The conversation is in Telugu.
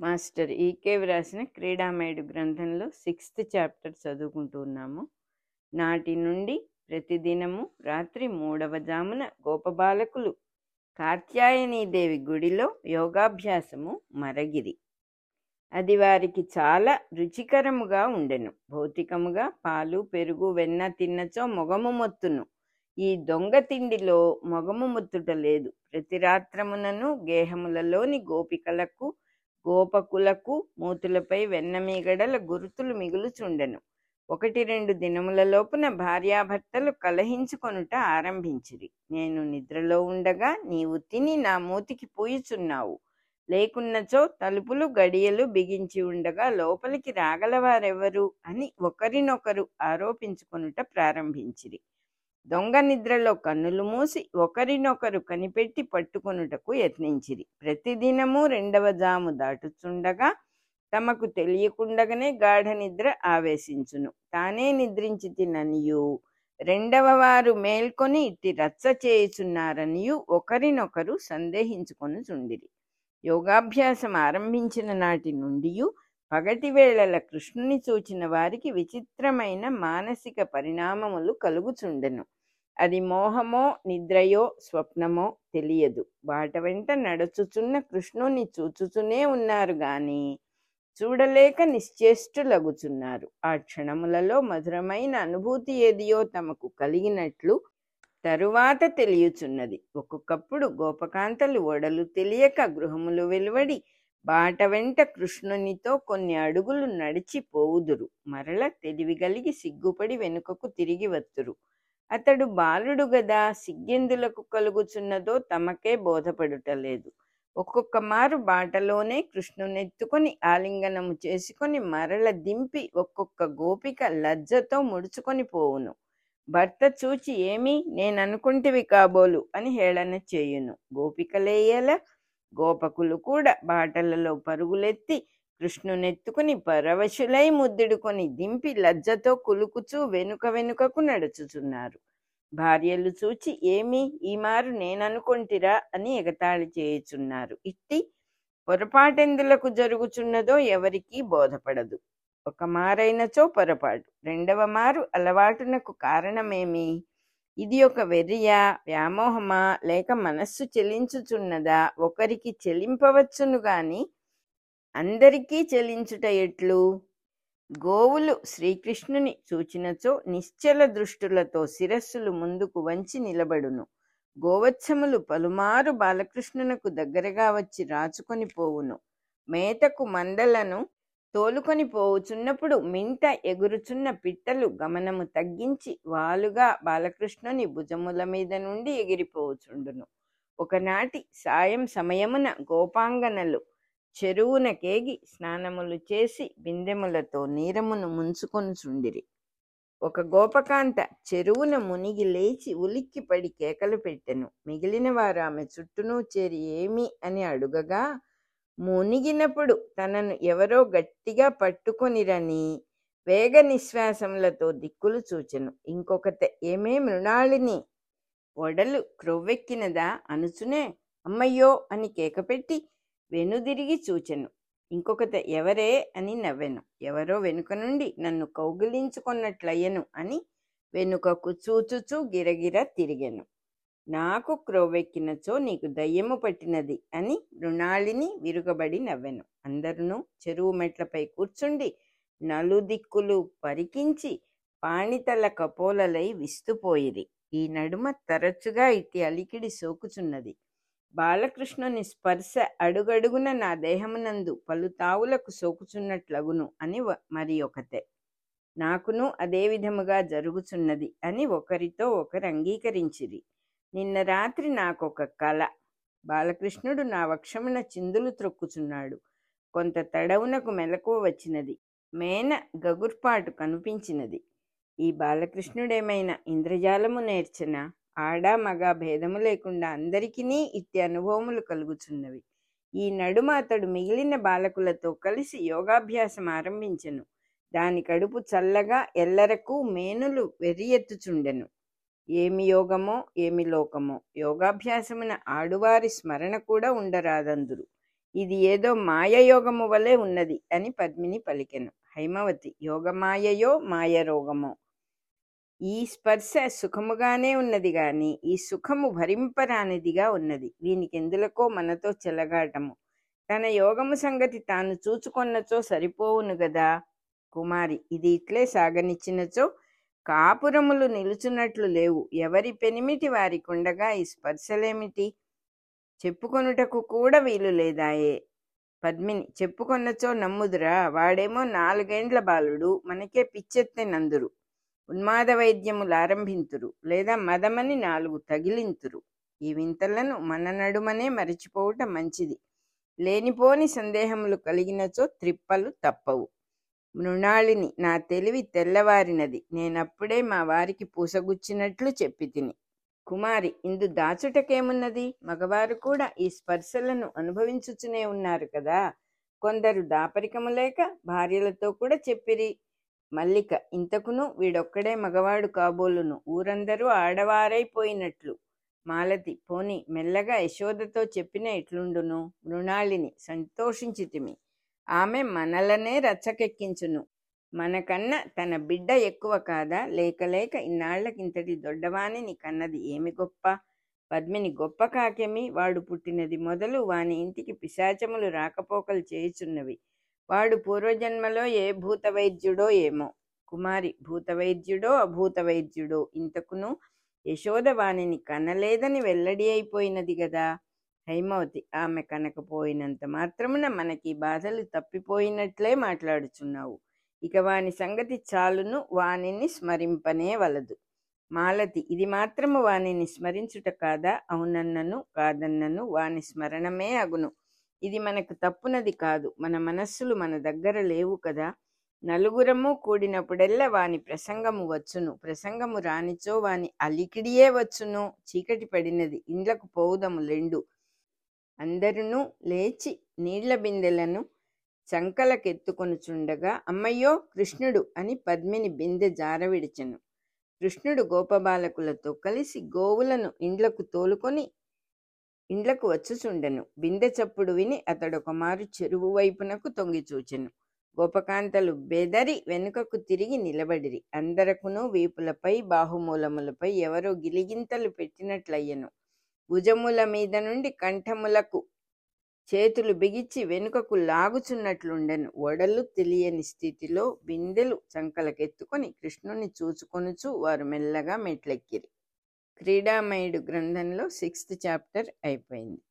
మాస్టర్ ఈకే వ్రాసిన క్రీడామయుడు గ్రంథంలో సిక్స్త్ చాప్టర్ చదువుకుంటూ ఉన్నాము నాటి నుండి ప్రతిదినము రాత్రి మూడవ జామున గోపబాలకులు కాత్యాయనీదేవి గుడిలో యోగాభ్యాసము మరగిరి అది వారికి చాలా రుచికరముగా ఉండెను భౌతికముగా పాలు పెరుగు వెన్న తిన్నచో మొగము మొత్తును ఈ దొంగ తిండిలో మొగము మొత్తుట లేదు ప్రతి రాత్రమునను గేహములలోని గోపికలకు గోపకులకు మూతులపై వెన్నమీగడల గురుతులు మిగులుచుండెను ఒకటి రెండు దినముల లోపున భార్యాభర్తలు కలహించుకొనుట ఆరంభించిరి నేను నిద్రలో ఉండగా నీవు తిని నా మూతికి పూయుచున్నావు లేకున్నచో తలుపులు గడియలు బిగించి ఉండగా లోపలికి రాగలవారెవరు అని ఒకరినొకరు ఆరోపించుకొనుట ప్రారంభించిరి దొంగ నిద్రలో కన్నులు మూసి ఒకరినొకరు కనిపెట్టి పట్టుకొనుటకు యత్నించిరి ప్రతిదినము రెండవ జాము దాటుచుండగా తమకు తెలియకుండగానే గాఢ నిద్ర ఆవేశించును తానే నిద్రించి తిననియు రెండవ వారు మేల్కొని ఇట్టి రచ్చ చేయుచున్నారనియు ఒకరినొకరు సందేహించుకొనుచుండిరి యోగాభ్యాసం ఆరంభించిన నాటి నుండి పగటి వేళల కృష్ణుని చూచిన వారికి విచిత్రమైన మానసిక పరిణామములు కలుగుచుండెను అది మోహమో నిద్రయో స్వప్నమో తెలియదు బాట వెంట నడుచుచున్న కృష్ణుని చూచుచునే ఉన్నారు గాని చూడలేక నిశ్చేష్టులగుచున్నారు ఆ క్షణములలో మధురమైన అనుభూతి ఏదియో తమకు కలిగినట్లు తరువాత తెలియచున్నది ఒక్కొక్కప్పుడు గోపకాంతలు ఒడలు తెలియక గృహములు వెలువడి బాట వెంట కృష్ణునితో కొన్ని అడుగులు నడిచి పోవుదురు మరల తెలివిగలిగి సిగ్గుపడి వెనుకకు తిరిగి వత్తురు అతడు బాలుడు గదా సిగ్గెందులకు కలుగుచున్నదో తమకే బోధపడుటలేదు ఒక్కొక్క మారు బాటలోనే కృష్ణునెత్తుకొని ఆలింగనము చేసుకొని మరల దింపి ఒక్కొక్క గోపిక లజ్జతో ముడుచుకొని పోవును భర్త చూచి ఏమి నేననుకుంటివి కాబోలు అని హేళన చేయును గోపికలేయల గోపకులు కూడా బాటలలో పరుగులెత్తి కృష్ణునెత్తుకుని పరవశులై ముద్దుడుకొని దింపి లజ్జతో కులుకుచూ వెనుక వెనుకకు నడుచుచున్నారు భార్యలు చూచి ఏమి ఈ మారు నేననుకొంటిరా అని ఎగతాళి చేయుచున్నారు ఇట్టి పొరపాటెందులకు జరుగుచున్నదో ఎవరికీ బోధపడదు ఒక మారైనచో పొరపాటు రెండవ మారు అలవాటునకు కారణమేమి ఇది ఒక వెర్రియా వ్యామోహమా లేక మనస్సు చెలించుచున్నదా ఒకరికి చెలింపవచ్చును గాని అందరికీ చెలించుట ఎట్లు గోవులు శ్రీకృష్ణుని చూచినచో నిశ్చల దృష్టులతో శిరస్సులు ముందుకు వంచి నిలబడును గోవత్సములు పలుమారు బాలకృష్ణునకు దగ్గరగా వచ్చి రాచుకొని పోవును మేతకు మందలను తోలుకొని పోవుచున్నప్పుడు మింట ఎగురుచున్న పిట్టలు గమనము తగ్గించి వాలుగా బాలకృష్ణుని భుజముల మీద నుండి ఎగిరిపోవుచుండును ఒకనాటి సాయం సమయమున గోపాంగనలు చెరువునకేగి స్నానములు చేసి బిందెములతో నీరమును ముంచుకొనుచుండిరి ఒక గోపకాంత చెరువున మునిగి లేచి ఉలిక్కిపడి కేకలు పెట్టెను మిగిలిన వారు ఆమె చుట్టూను చేరి ఏమి అని అడుగగా మునిగినప్పుడు తనను ఎవరో గట్టిగా పట్టుకొనిరని వేగ నిశ్వాసములతో దిక్కులు చూచెను ఇంకొకత ఏమే మృణాళిని ఒడలు క్రొవ్వెక్కినదా అనుచునే అమ్మయ్యో అని కేకపెట్టి వెనుదిరిగి చూచెను ఇంకొకత ఎవరే అని నవ్వెను ఎవరో వెనుక నుండి నన్ను కౌగిలించుకున్నట్లయ్యను అని వెనుకకు చూచుచూ గిరగిర తిరిగెను నాకు క్రోవెక్కినచో నీకు దయ్యము పట్టినది అని మృణాళిని విరుగబడి నవ్వెను అందరును చెరువు మెట్లపై కూర్చుండి నలుదిక్కులు పరికించి పాణితల కపోలలై విస్తుపోయిరి ఈ నడుమ తరచుగా ఇట్టి అలికిడి సోకుచున్నది బాలకృష్ణుని స్పర్శ అడుగడుగున నా దేహమునందు పలు తావులకు సోకుచున్నట్లగును అని మరి ఒకతే నాకును అదే విధముగా జరుగుచున్నది అని ఒకరితో ఒకరు అంగీకరించిరి నిన్న రాత్రి నాకొక కళ బాలకృష్ణుడు నా వక్షమున చిందులు త్రొక్కుచున్నాడు కొంత తడవునకు మెలకువ వచ్చినది మేన గగుర్పాటు కనిపించినది ఈ బాలకృష్ణుడేమైనా ఇంద్రజాలము నేర్చిన ఆడ మగ భేదము లేకుండా అందరికీ ఇట్టి అనుభవములు కలుగుచున్నవి ఈ నడుమ అతడు మిగిలిన బాలకులతో కలిసి యోగాభ్యాసం ఆరంభించెను దాని కడుపు చల్లగా ఎల్లరకు మేనులు వెర్రియెత్తుచుండెను ఏమి యోగమో ఏమి లోకమో యోగాభ్యాసమున ఆడువారి స్మరణ కూడా ఉండరాదందురు ఇది ఏదో మాయయోగము వలె ఉన్నది అని పద్మిని పలికెను హైమవతి యోగమాయయో మాయరోగమో ఈ స్పర్శ సుఖముగానే ఉన్నది గాని ఈ సుఖము భరింపరానిదిగా ఉన్నది వీనికి ఎందులకో మనతో చెలగాటము తన యోగము సంగతి తాను చూచుకొన్నచో సరిపోవును గదా కుమారి ఇది ఇట్లే సాగనిచ్చినచో కాపురములు నిలుచున్నట్లు లేవు ఎవరి పెనిమిటి వారికుండగా ఈ స్పర్శలేమిటి చెప్పుకొనుటకు కూడా వీలు లేదాయే పద్మిని చెప్పుకొన్నచో నమ్ముదురా వాడేమో నాలుగేండ్ల బాలుడు మనకే పిచ్చెత్తే నందురు ఉన్మాద వైద్యములు ఆరంభింతురు లేదా మదమని నాలుగు తగిలింతురు ఈ వింతలను మన నడుమనే మరిచిపోవుట మంచిది లేనిపోని సందేహములు కలిగినచో త్రిప్పలు తప్పవు మృణాళిని నా తెలివి తెల్లవారినది నేనప్పుడే మా వారికి పూసగుచ్చినట్లు చెప్పి తిని కుమారి ఇందు దాచుటకేమున్నది మగవారు కూడా ఈ స్పర్శలను అనుభవించుచునే ఉన్నారు కదా కొందరు దాపరికము లేక భార్యలతో కూడా చెప్పిరి మల్లిక ఇంతకును వీడొక్కడే మగవాడు కాబోలును ఊరందరూ ఆడవారైపోయినట్లు మాలతి పోని మెల్లగా యశోదతో చెప్పిన ఎట్లుండును మృణాళిని సంతోషించితిమి ఆమె మనలనే రచ్చకెక్కించును మనకన్నా తన బిడ్డ ఎక్కువ కాదా లేక లేక ఇన్నాళ్లకింతటి దొడ్డవాణిని కన్నది ఏమి గొప్ప పద్మిని గొప్ప కాకెమి వాడు పుట్టినది మొదలు వాని ఇంటికి పిశాచములు రాకపోకలు చేయుచున్నవి వాడు పూర్వజన్మలో ఏ భూత వైద్యుడో ఏమో కుమారి భూత వైద్యుడో అభూత వైద్యుడో ఇంతకును యశోద వాణిని కనలేదని వెల్లడి అయిపోయినది గదా హైమవతి ఆమె కనకపోయినంత మాత్రమున మనకి బాధలు తప్పిపోయినట్లే మాట్లాడుచున్నావు ఇక వాని సంగతి చాలును వానిని స్మరింపనే వలదు మాలతి ఇది మాత్రము వానిని స్మరించుట కాదా అవునన్నను కాదన్నను వాని స్మరణమే అగును ఇది మనకు తప్పునది కాదు మన మనస్సులు మన దగ్గర లేవు కదా నలుగురము కూడినప్పుడెల్లా వాని ప్రసంగము వచ్చును ప్రసంగము రానిచో వాని అలికిడియే వచ్చును చీకటి పడినది ఇండ్లకు పోవుదము లెండు అందరును లేచి నీళ్ల బిందెలను చంకలకెత్తుకొనుచుండగా అమ్మయ్యో కృష్ణుడు అని పద్మిని బిందె జారవిడిచెను కృష్ణుడు గోపబాలకులతో కలిసి గోవులను ఇండ్లకు తోలుకొని ఇండ్లకు వచ్చుచుండెను బిందె చప్పుడు విని అతడొక మారు చెరువు వైపునకు తొంగి చూచెను గోపకాంతలు బెదరి వెనుకకు తిరిగి నిలబడిరి అందరకును వీపులపై బాహుమూలములపై ఎవరో గిలిగింతలు పెట్టినట్లయ్యను భుజముల మీద నుండి కంఠములకు చేతులు బిగిచ్చి వెనుకకు లాగుచున్నట్లుండెను ఒడలు తెలియని స్థితిలో బిందెలు చంకలకెత్తుకొని కృష్ణుని చూచుకొనుచు వారు మెల్లగా మెట్లెక్కిరి క్రీడామయుడు గ్రంథంలో సిక్స్త్ చాప్టర్ అయిపోయింది